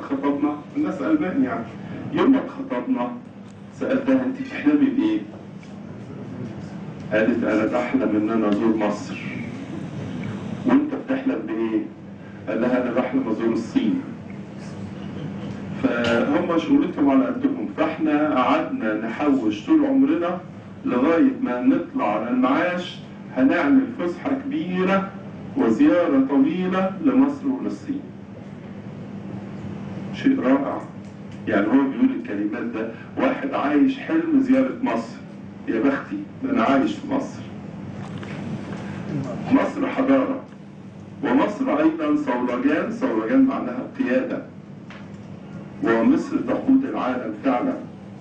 اتخطبنا الناس ألمان يعني يوم ما اتخطبنا سألتها أنت بتحلمي بإيه؟ قالت أنا بحلم إن أنا أزور مصر وأنت بتحلم بإيه؟ قال لها أنا بحلم أزور الصين فهم شغلتهم على قدهم فاحنا قعدنا نحوش طول عمرنا لغاية ما نطلع على المعاش هنعمل فسحة كبيرة وزيارة طويلة لمصر وللصين شيء رائع يعني هو بيقول الكلمات ده واحد عايش حلم زيارة مصر يا بختي ده أنا عايش في مصر مصر حضارة ومصر أيضا صولجان صولجان معناها قيادة ومصر تقود العالم فعلا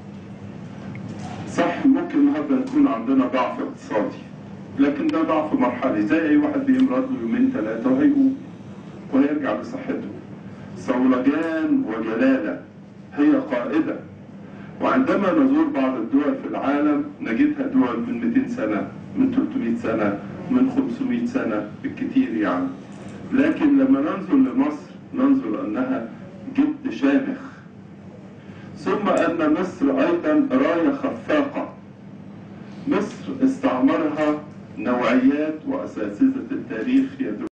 صح ممكن النهارده نكون عندنا ضعف اقتصادي لكن ده ضعف مرحلي زي اي واحد بيمرض له يومين ثلاثه وهيقوم ويرجع لصحته صولجان وجلاله هي قائده وعندما نزور بعض الدول في العالم نجدها دول من 200 سنه من 300 سنه من 500 سنه بالكثير يعني لكن لما ننظر لمصر ننظر انها جد شامخ ثم أن مصر أيضا راية خفاقة مصر استعمرها نوعيات وأساتذة التاريخ يدرسون